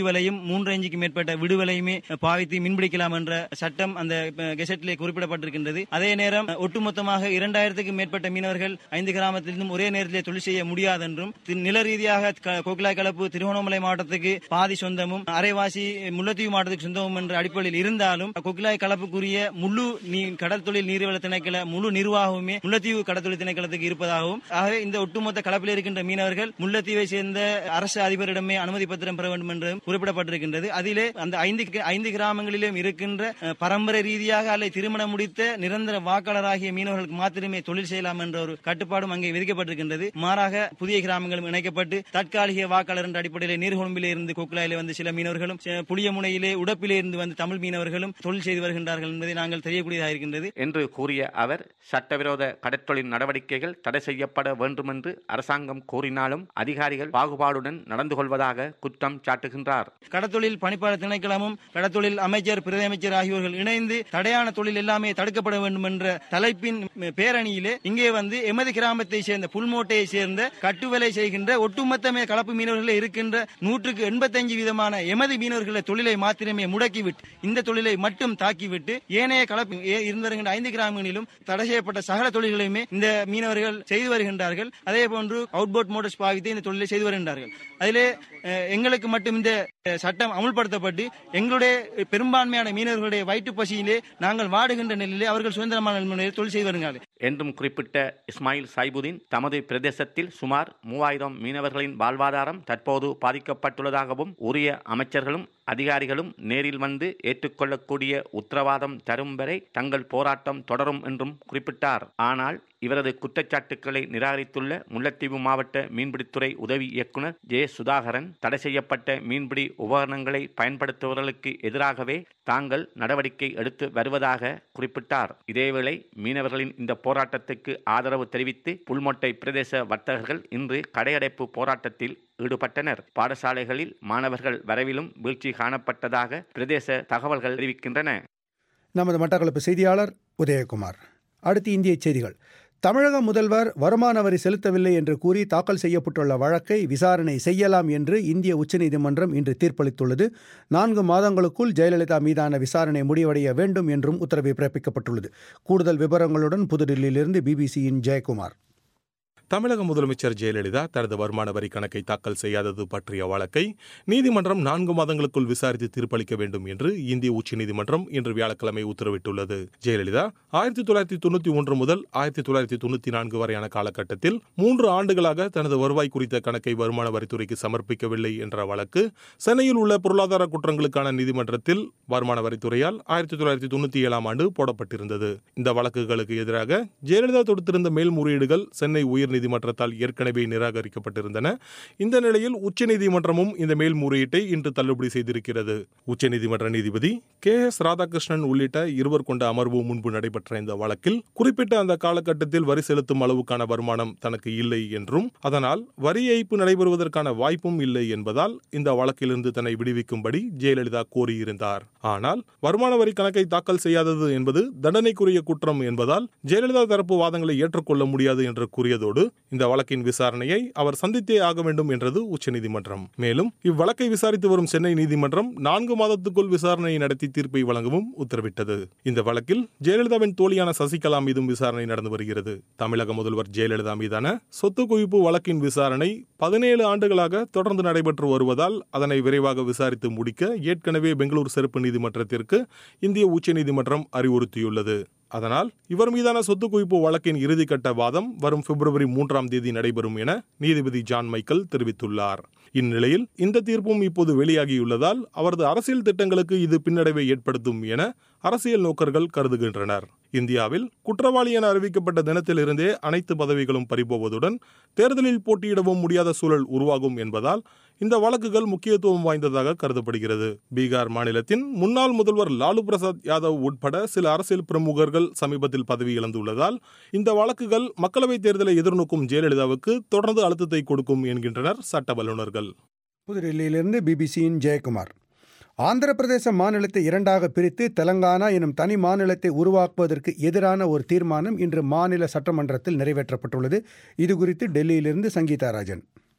வீச்சுவலையும் மூன்று இன்ச்சுக்கு மேற்பட்ட விடுவலையுமே பாவித்து மீன்பிடிக்கலாம் என்ற சட்டம் அந்த கெசட்டிலே குறிப்பிடப்பட்டிருக்கின்றது அதே நேரம் ஒட்டுமொத்தமாக இரண்டாயிரத்துக்கும் மேற்பட்ட மீனவர்கள் ஐந்து கிராமத்திலிருந்தும் ஒரே நேரத்திலே தொழில் செய்ய முடியாது என்றும் நில ரீதியாக கோகிலாய் கலப்பு திருவண்ணாமலை மாவட்டத்துக்கு பாதி சொந்தமும் அரைவாசி முல்லைத்தீவு மாவட்டத்துக்கு சொந்தமும் என்ற அடிப்படையில் இருந்தாலும் கொக்கிலாய் கலப்புக்குரிய முழு கடல் தொழில் நீர்வள திணைக்கள முழு நிர்வாகமுமே முல்லைத்தீவு கடற்தொழில் திணைக்களத்துக்கு இருப்பதாகவும் ஆகவே இந்த ஒட்டுமொத்த கலப்பில் இருக்கின்ற மீனவர்கள் முல்லைத்தீவை சேர்ந்த அரசு அதிபரிடமே அனுமதி பத்திரம் பெற வேண்டும் என்றும் குறிப்பிடப்பட்டிருக்கின்றது அதிலே அந்த ஐந்து ஐந்து கிராமங்களிலும் இருக்கின்ற பரம்பரை ரீதியாக அல்லது திருமணம் முடித்த நிரந்தர வாக்காளராகிய மீனவர்களுக்கு மாத்திரமே தொழில் செய்யலாம் என்ற ஒரு கட்டுப்பாடும் அங்கே விதிக்கப்பட்டிருக்கின்றது மாறாக புதிய கிராமங்களும் இணைக்கப்பட்டு தற்காலிக வாக்காளர் என்ற அடிப்படையில் நீர்கொழும்பிலே இருந்து கொக்குலாயிலே வந்து சில மீனவர்களும் புளியமுனையிலே உடப்பிலே இருந்து வந்து தமிழ் மீனவர்களும் தொழில் செய்து வருகின்றார்கள் என்பதை நாங்கள் தெரியக்கூடியதாக இருக்கின்றது என்று கூறிய அவர் சட்டவிரோத கடற்தொழில் நடவடிக்கைகள் தடை செய்யப்பட வேண்டும் என்று அரசாங்கம் கூறினாலும் அதிகாரிகள் பாகுபாடுடன் நடந்து கொள்வதாக குற்றம் சாட்டுகின்றார் கடத்தொழில் பணிப்பாளர் திணைக்களமும் கடத்தொழில் அமைச்சர் பிரதி அமைச்சர் ஆகியோர்கள் இணைந்து தடையான தொழில் எல்லாமே தடுக்கப்பட வேண்டும் என்ற தலைப்பின் பேரணியிலே இங்கே வந்து எமது கிராமத்தை சேர்ந்த புல்மோட்டையை சேர்ந்த கட்டுவேலை செய்கின்ற ஒட்டுமொத்தமே கலப்பு மீனவர்கள் இருக்கின்ற நூற்றுக்கு எண்பத்தஞ்சு விதமான எமது மீனவர்களை தொழிலை மாத்திரமே முடக்கிவிட்டு இந்த தொழிலை மட்டும் தாக்கிவிட்டு ஏனைய கலப்பு இருந்து வருகின்ற ஐந்து கிராமங்களிலும் தடை செய்யப்பட்ட சகல தொழில்களையுமே இந்த மீனவர்கள் செய்து வருகின்றார்கள் அதே போன்று அவுட்போர்ட் மோட்டர்ஸ் பாவித்து இந்த தொழிலை செய்து வருகின்றார்கள் அதிலே எங்களுக்கு மட்டும் இந்த சட்டம் அமுல்படுத்தப்பட்டு எங்களுடைய பெரும்பான்மையான மீனவர்களுடைய வயிற்று பசியிலே நாங்கள் வாடுகின்ற நிலையிலே அவர்கள் சுதந்திரமான முறையில் தொழில் செய்து வருகிறார்கள் என்றும் குறிப்பிட்ட இஸ்மாயில் சாய்புதீன் தமது பிரதேசத்தில் சுமார் மூவாயிரம் மீனவர்களின் வாழ்வாதாரம் தற்போது பாதிக்கப்பட்டுள்ளதாகவும் உரிய அமைச்சர்களும் அதிகாரிகளும் நேரில் வந்து ஏற்றுக்கொள்ளக்கூடிய உத்தரவாதம் தரும் வரை தங்கள் போராட்டம் தொடரும் என்றும் குறிப்பிட்டார் ஆனால் இவரது குற்றச்சாட்டுக்களை நிராகரித்துள்ள முல்லைத்தீவு மாவட்ட மீன்பிடித்துறை உதவி இயக்குநர் ஜே சுதாகரன் தடை செய்யப்பட்ட மீன்பிடி உபகரணங்களை பயன்படுத்துபவர்களுக்கு எதிராகவே தாங்கள் நடவடிக்கை எடுத்து வருவதாக குறிப்பிட்டார் இதேவேளை மீனவர்களின் இந்த போராட்டத்துக்கு ஆதரவு தெரிவித்து புல்மொட்டை பிரதேச வர்த்தகர்கள் இன்று கடையடைப்பு போராட்டத்தில் ஈடுபட்டனர் பாடசாலைகளில் மாணவர்கள் வரவிலும் வீழ்ச்சி காணப்பட்டதாக பிரதேச தகவல்கள் தெரிவிக்கின்றன நமது மட்டக்களப்பு செய்தியாளர் உதயகுமார் அடுத்து இந்திய செய்திகள் தமிழக முதல்வர் வருமான வரி செலுத்தவில்லை என்று கூறி தாக்கல் செய்யப்பட்டுள்ள வழக்கை விசாரணை செய்யலாம் என்று இந்திய உச்சநீதிமன்றம் இன்று தீர்ப்பளித்துள்ளது நான்கு மாதங்களுக்குள் ஜெயலலிதா மீதான விசாரணை முடிவடைய வேண்டும் என்றும் உத்தரவு பிறப்பிக்கப்பட்டுள்ளது கூடுதல் விவரங்களுடன் புதுடில்லியிலிருந்து பிபிசியின் ஜெயக்குமார் தமிழக முதலமைச்சர் ஜெயலலிதா தனது வருமான வரி கணக்கை தாக்கல் செய்யாதது பற்றிய வழக்கை நீதிமன்றம் நான்கு மாதங்களுக்குள் விசாரித்து தீர்ப்பளிக்க வேண்டும் என்று இந்திய உச்சநீதிமன்றம் இன்று வியாழக்கிழமை உத்தரவிட்டுள்ளது ஜெயலலிதா ஆயிரத்தி தொள்ளாயிரத்தி தொண்ணூத்தி ஒன்று முதல் ஆயிரத்தி தொள்ளாயிரத்தி தொண்ணூத்தி நான்கு வரையான காலகட்டத்தில் மூன்று ஆண்டுகளாக தனது வருவாய் குறித்த கணக்கை வருமான வரித்துறைக்கு சமர்ப்பிக்கவில்லை என்ற வழக்கு சென்னையில் உள்ள பொருளாதார குற்றங்களுக்கான நீதிமன்றத்தில் வருமான வரித்துறையால் ஆயிரத்தி தொள்ளாயிரத்தி தொண்ணூத்தி ஏழாம் ஆண்டு போடப்பட்டிருந்தது இந்த வழக்குகளுக்கு எதிராக ஜெயலலிதா தொடுத்திருந்த மேல்முறையீடுகள் சென்னை உயர்நீதி நீதிமன்றத்தால் ஏற்கனவே நிராகரிக்கப்பட்டிருந்தன இந்த நிலையில் உச்சநீதிமன்றமும் இந்த மேல்முறையீட்டை இன்று தள்ளுபடி செய்திருக்கிறது உச்சநீதிமன்ற நீதிபதி கே எஸ் ராதாகிருஷ்ணன் உள்ளிட்ட இருவர் கொண்ட அமர்வு முன்பு நடைபெற்ற இந்த வழக்கில் குறிப்பிட்ட அந்த காலகட்டத்தில் வரி செலுத்தும் அளவுக்கான வருமானம் தனக்கு இல்லை என்றும் அதனால் வரி ஏய்ப்பு நடைபெறுவதற்கான வாய்ப்பும் இல்லை என்பதால் இந்த வழக்கிலிருந்து தன்னை விடுவிக்கும்படி ஜெயலலிதா கோரியிருந்தார் ஆனால் வருமான வரி கணக்கை தாக்கல் செய்யாதது என்பது தண்டனைக்குரிய குற்றம் என்பதால் ஜெயலலிதா தரப்பு வாதங்களை ஏற்றுக்கொள்ள முடியாது என்று கூறியதோடு இந்த வழக்கின் விசாரணையை அவர் சந்தித்தே ஆக வேண்டும் என்றது உச்சநீதிமன்றம் மேலும் இவ்வழக்கை விசாரித்து வரும் சென்னை நீதிமன்றம் நான்கு மாதத்துக்குள் விசாரணையை நடத்தி தீர்ப்பை வழங்கவும் உத்தரவிட்டது இந்த வழக்கில் ஜெயலலிதாவின் தோழியான சசிகலா மீதும் விசாரணை நடந்து வருகிறது தமிழக முதல்வர் ஜெயலலிதா மீதான சொத்து குவிப்பு வழக்கின் விசாரணை பதினேழு ஆண்டுகளாக தொடர்ந்து நடைபெற்று வருவதால் அதனை விரைவாக விசாரித்து முடிக்க ஏற்கனவே பெங்களூர் சிறப்பு நீதிமன்றத்திற்கு இந்திய உச்சநீதிமன்றம் அறிவுறுத்தியுள்ளது அதனால் இவர் மீதான சொத்து குவிப்பு வழக்கின் இறுதிக்கட்ட வாதம் வரும் பிப்ரவரி மூன்றாம் தேதி நடைபெறும் என நீதிபதி ஜான் மைக்கேல் தெரிவித்துள்ளார் இந்நிலையில் இந்த தீர்ப்பும் இப்போது வெளியாகியுள்ளதால் அவரது அரசியல் திட்டங்களுக்கு இது பின்னடைவை ஏற்படுத்தும் என அரசியல் நோக்கர்கள் கருதுகின்றனர் இந்தியாவில் குற்றவாளி என அறிவிக்கப்பட்ட தினத்திலிருந்தே அனைத்து பதவிகளும் பறிபோவதுடன் தேர்தலில் போட்டியிடவும் முடியாத சூழல் உருவாகும் என்பதால் இந்த வழக்குகள் முக்கியத்துவம் வாய்ந்ததாக கருதப்படுகிறது பீகார் மாநிலத்தின் முன்னாள் முதல்வர் லாலு பிரசாத் யாதவ் உட்பட சில அரசியல் பிரமுகர்கள் சமீபத்தில் பதவி இழந்துள்ளதால் இந்த வழக்குகள் மக்களவைத் தேர்தலை எதிர்நோக்கும் ஜெயலலிதாவுக்கு தொடர்ந்து அழுத்தத்தை கொடுக்கும் என்கின்றனர் சட்ட வல்லுநர்கள் புதுடில்லியிலிருந்து பிபிசியின் ஜெயக்குமார் ஆந்திர பிரதேச மாநிலத்தை இரண்டாக பிரித்து தெலங்கானா எனும் தனி மாநிலத்தை உருவாக்குவதற்கு எதிரான ஒரு தீர்மானம் இன்று மாநில சட்டமன்றத்தில் நிறைவேற்றப்பட்டுள்ளது இதுகுறித்து டெல்லியிலிருந்து சங்கீதா ராஜன்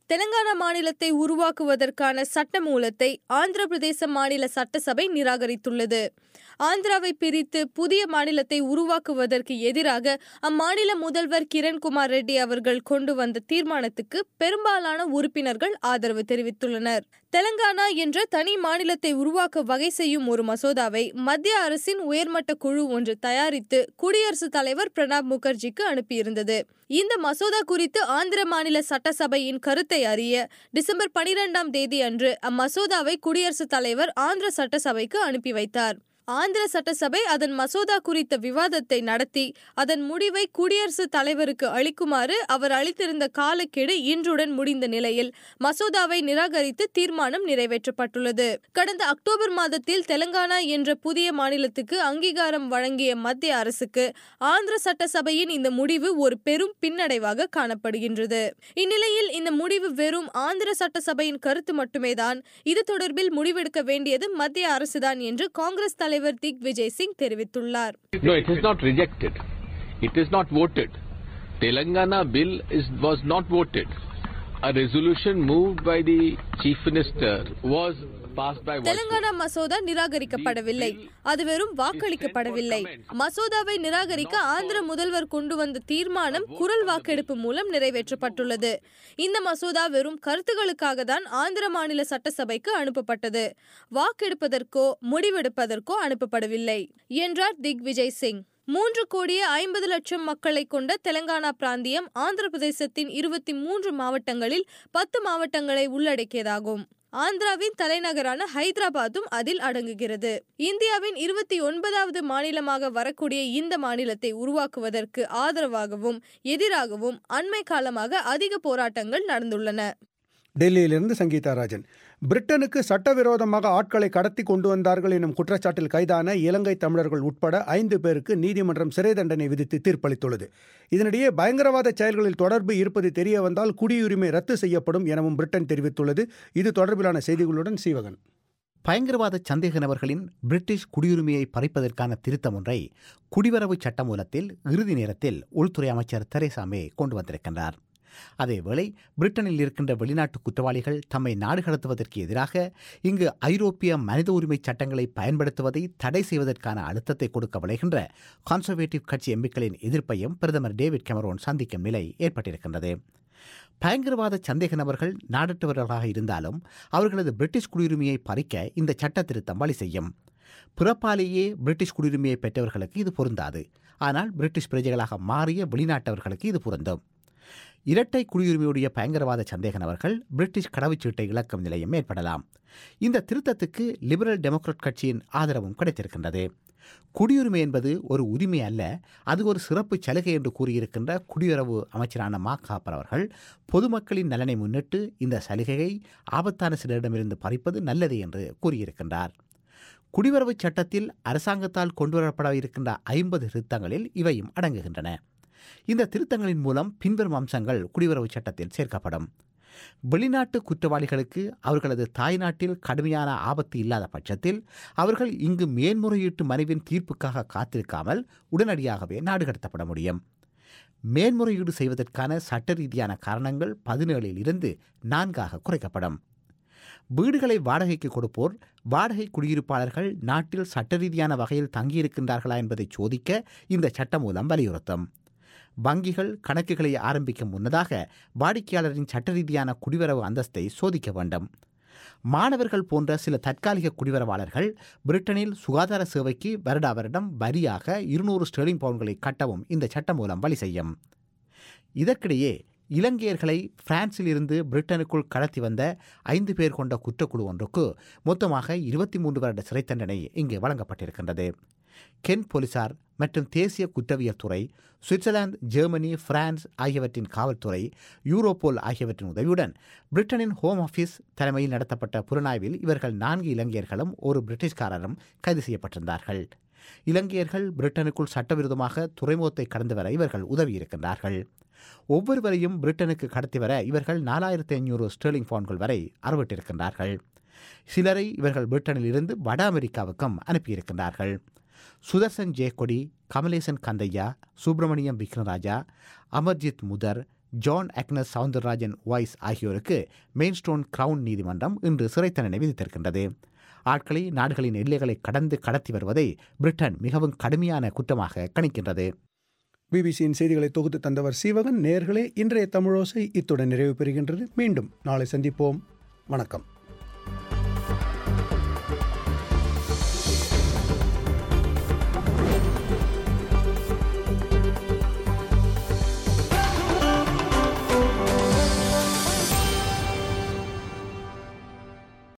தெலங்கானா மாநிலத்தை உருவாக்குவதற்கான சட்ட மூலத்தை ஆந்திர பிரதேச மாநில சட்டசபை நிராகரித்துள்ளது ஆந்திராவை பிரித்து புதிய மாநிலத்தை உருவாக்குவதற்கு எதிராக அம்மாநில முதல்வர் கிரண்குமார் ரெட்டி அவர்கள் கொண்டு வந்த தீர்மானத்துக்கு பெரும்பாலான உறுப்பினர்கள் ஆதரவு தெரிவித்துள்ளனர் தெலங்கானா என்ற தனி மாநிலத்தை உருவாக்க வகை செய்யும் ஒரு மசோதாவை மத்திய அரசின் உயர்மட்ட குழு ஒன்று தயாரித்து குடியரசுத் தலைவர் பிரணாப் முகர்ஜிக்கு அனுப்பியிருந்தது இந்த மசோதா குறித்து ஆந்திர மாநில சட்டசபையின் கருத்தை அறிய டிசம்பர் பனிரெண்டாம் தேதி அன்று அம்மசோதாவை குடியரசுத் தலைவர் ஆந்திர சட்டசபைக்கு அனுப்பி வைத்தார் ஆந்திர சட்டசபை அதன் மசோதா குறித்த விவாதத்தை நடத்தி அதன் முடிவை குடியரசுத் தலைவருக்கு அளிக்குமாறு அவர் அளித்திருந்த காலக்கெடு இன்றுடன் முடிந்த நிலையில் மசோதாவை நிராகரித்து தீர்மானம் நிறைவேற்றப்பட்டுள்ளது கடந்த அக்டோபர் மாதத்தில் தெலங்கானா என்ற புதிய மாநிலத்துக்கு அங்கீகாரம் வழங்கிய மத்திய அரசுக்கு ஆந்திர சட்டசபையின் இந்த முடிவு ஒரு பெரும் பின்னடைவாக காணப்படுகின்றது இந்நிலையில் இந்த முடிவு வெறும் ஆந்திர சட்டசபையின் கருத்து மட்டுமேதான் இது தொடர்பில் முடிவெடுக்க வேண்டியது மத்திய அரசுதான் என்று காங்கிரஸ் தலைவர் திக் விஜய் சிங் தெரிவித்துள்ளார் No, it is not rejected. It is not voted. Telangana bill is, was not voted. A resolution moved by the chief minister was passed by voice Telangana மசோதா நிராகரிக்கப்படவில்லை அது வெறும் வாக்களிக்கப்படவில்லை மசோதாவை நிராகரிக்க ஆந்திர முதல்வர் கொண்டு வந்த தீர்மானம் குரல் வாக்கெடுப்பு மூலம் நிறைவேற்றப்பட்டுள்ளது இந்த மசோதா வெறும் கருத்துகளுக்காக தான் ஆந்திர மாநில சட்டசபைக்கு அனுப்பப்பட்டது வாக்கெடுப்பதற்கோ முடிவெடுப்பதற்கோ அனுப்பப்படவில்லை என்றார் திக் விஜய் சிங் மூன்று கோடியே ஐம்பது லட்சம் மக்களை கொண்ட தெலங்கானா பிராந்தியம் ஆந்திர பிரதேசத்தின் இருபத்தி மூன்று மாவட்டங்களில் பத்து மாவட்டங்களை உள்ளடக்கியதாகும் ஆந்திராவின் தலைநகரான ஹைதராபாத்தும் அதில் அடங்குகிறது இந்தியாவின் இருபத்தி ஒன்பதாவது மாநிலமாக வரக்கூடிய இந்த மாநிலத்தை உருவாக்குவதற்கு ஆதரவாகவும் எதிராகவும் அண்மை காலமாக அதிக போராட்டங்கள் நடந்துள்ளன டெல்லியிலிருந்து சங்கீதா ராஜன் பிரிட்டனுக்கு சட்டவிரோதமாக ஆட்களை கடத்தி கொண்டு வந்தார்கள் எனும் குற்றச்சாட்டில் கைதான இலங்கை தமிழர்கள் உட்பட ஐந்து பேருக்கு நீதிமன்றம் சிறை தண்டனை விதித்து தீர்ப்பளித்துள்ளது இதனிடையே பயங்கரவாத செயல்களில் தொடர்பு இருப்பது தெரிய வந்தால் குடியுரிமை ரத்து செய்யப்படும் எனவும் பிரிட்டன் தெரிவித்துள்ளது இது தொடர்பிலான செய்திகளுடன் சீவகன் பயங்கரவாத சந்தேக நபர்களின் பிரிட்டிஷ் குடியுரிமையை பறிப்பதற்கான திருத்தம் ஒன்றை குடிவரவு சட்டமூலத்தில் இறுதி நேரத்தில் உள்துறை அமைச்சர் தெரேசா மே கொண்டு வந்திருக்கின்றார் அதேவேளை பிரிட்டனில் இருக்கின்ற வெளிநாட்டு குற்றவாளிகள் தம்மை நாடு கடத்துவதற்கு எதிராக இங்கு ஐரோப்பிய மனித உரிமை சட்டங்களை பயன்படுத்துவதை தடை செய்வதற்கான அழுத்தத்தை கொடுக்க விளைகின்ற கான்சர்வேட்டிவ் கட்சி எம்பிக்களின் எதிர்ப்பையும் பிரதமர் டேவிட் கெமரோன் சந்திக்கும் நிலை ஏற்பட்டிருக்கின்றது பயங்கரவாத சந்தேக நபர்கள் நாடற்றவர்களாக இருந்தாலும் அவர்களது பிரிட்டிஷ் குடியுரிமையை பறிக்க இந்த சட்ட திருத்தம் வழி செய்யும் பிறப்பாலேயே பிரிட்டிஷ் குடியுரிமையை பெற்றவர்களுக்கு இது பொருந்தாது ஆனால் பிரிட்டிஷ் பிரஜைகளாக மாறிய வெளிநாட்டவர்களுக்கு இது பொருந்தும் இரட்டை குடியுரிமையுடைய பயங்கரவாத சந்தேக நபர்கள் பிரிட்டிஷ் கடவுச்சீட்டை இழக்கும் நிலையும் ஏற்படலாம் இந்த திருத்தத்துக்கு லிபரல் டெமோக்ராட் கட்சியின் ஆதரவும் கிடைத்திருக்கின்றது குடியுரிமை என்பது ஒரு உரிமை அல்ல அது ஒரு சிறப்பு சலுகை என்று கூறியிருக்கின்ற குடியுறவு அமைச்சரான மா காப்பர் அவர்கள் பொதுமக்களின் நலனை முன்னிட்டு இந்த சலுகையை ஆபத்தான சிலரிடமிருந்து பறிப்பது நல்லது என்று கூறியிருக்கின்றார் குடிவரவு சட்டத்தில் அரசாங்கத்தால் கொண்டுவரப்பட இருக்கின்ற ஐம்பது திருத்தங்களில் இவையும் அடங்குகின்றன இந்த திருத்தங்களின் மூலம் பின்வரும் அம்சங்கள் குடிவரவு சட்டத்தில் சேர்க்கப்படும் வெளிநாட்டு குற்றவாளிகளுக்கு அவர்களது தாய்நாட்டில் கடுமையான ஆபத்து இல்லாத பட்சத்தில் அவர்கள் இங்கு மேன்முறையீட்டு மனுவின் தீர்ப்புக்காக காத்திருக்காமல் உடனடியாகவே நாடு கடத்தப்பட முடியும் மேன்முறையீடு செய்வதற்கான சட்ட ரீதியான காரணங்கள் பதினேழில் இருந்து நான்காக குறைக்கப்படும் வீடுகளை வாடகைக்கு கொடுப்போர் வாடகை குடியிருப்பாளர்கள் நாட்டில் சட்ட ரீதியான வகையில் தங்கியிருக்கின்றார்களா என்பதை சோதிக்க இந்த சட்டம் மூலம் வலியுறுத்தும் வங்கிகள் கணக்குகளை ஆரம்பிக்கும் முன்னதாக வாடிக்கையாளரின் சட்ட ரீதியான குடிவரவு அந்தஸ்தை சோதிக்க வேண்டும் மாணவர்கள் போன்ற சில தற்காலிக குடிவரவாளர்கள் பிரிட்டனில் சுகாதார சேவைக்கு வருடா வருடம் வரியாக இருநூறு ஸ்டெர்லிங் பவுன்களை கட்டவும் இந்த சட்டம் மூலம் வழி செய்யும் இதற்கிடையே இலங்கையர்களை பிரான்சில் இருந்து பிரிட்டனுக்குள் கடத்தி வந்த ஐந்து பேர் கொண்ட குற்றக்குழு ஒன்றுக்கு மொத்தமாக இருபத்தி மூன்று வருட சிறை தண்டனை இங்கு வழங்கப்பட்டிருக்கின்றது கென் போலீசார் மற்றும் தேசிய குற்றவியல் துறை சுவிட்சர்லாந்து ஜெர்மனி பிரான்ஸ் ஆகியவற்றின் காவல்துறை யூரோபோல் ஆகியவற்றின் உதவியுடன் பிரிட்டனின் ஹோம் ஆஃபீஸ் தலைமையில் நடத்தப்பட்ட புலனாய்வில் இவர்கள் நான்கு இலங்கையர்களும் ஒரு பிரிட்டிஷ்காரரும் கைது செய்யப்பட்டிருந்தார்கள் இலங்கையர்கள் பிரிட்டனுக்குள் சட்டவிரோதமாக துறைமுகத்தை கடந்து வர இவர்கள் உதவியிருக்கின்றார்கள் ஒவ்வொருவரையும் பிரிட்டனுக்கு கடத்தி வர இவர்கள் நாலாயிரத்தி ஐநூறு ஸ்டெர்லிங் பவுன்கள் வரை அறவிட்டிருக்கின்றார்கள் சிலரை இவர்கள் பிரிட்டனில் இருந்து வட அமெரிக்காவுக்கும் அனுப்பியிருக்கின்றார்கள் சுதர்சன் ஜெயக்கொடி கமலேசன் கந்தையா சுப்பிரமணியம் விக்னராஜா அமர்ஜித் முதர் ஜான் அக்னஸ் சவுந்தரராஜன் வாய்ஸ் ஆகியோருக்கு மெயின்ஸ்டோன் கிரவுன் நீதிமன்றம் இன்று சிறை தண்டனை விதித்திருக்கின்றது ஆட்களை நாடுகளின் எல்லைகளை கடந்து கடத்தி வருவதை பிரிட்டன் மிகவும் கடுமையான குற்றமாக கணிக்கின்றது பிபிசியின் செய்திகளை தொகுத்து தந்தவர் சீவகன் நேர்களே இன்றைய தமிழோசை இத்துடன் நிறைவு பெறுகின்றது மீண்டும் நாளை சந்திப்போம் வணக்கம்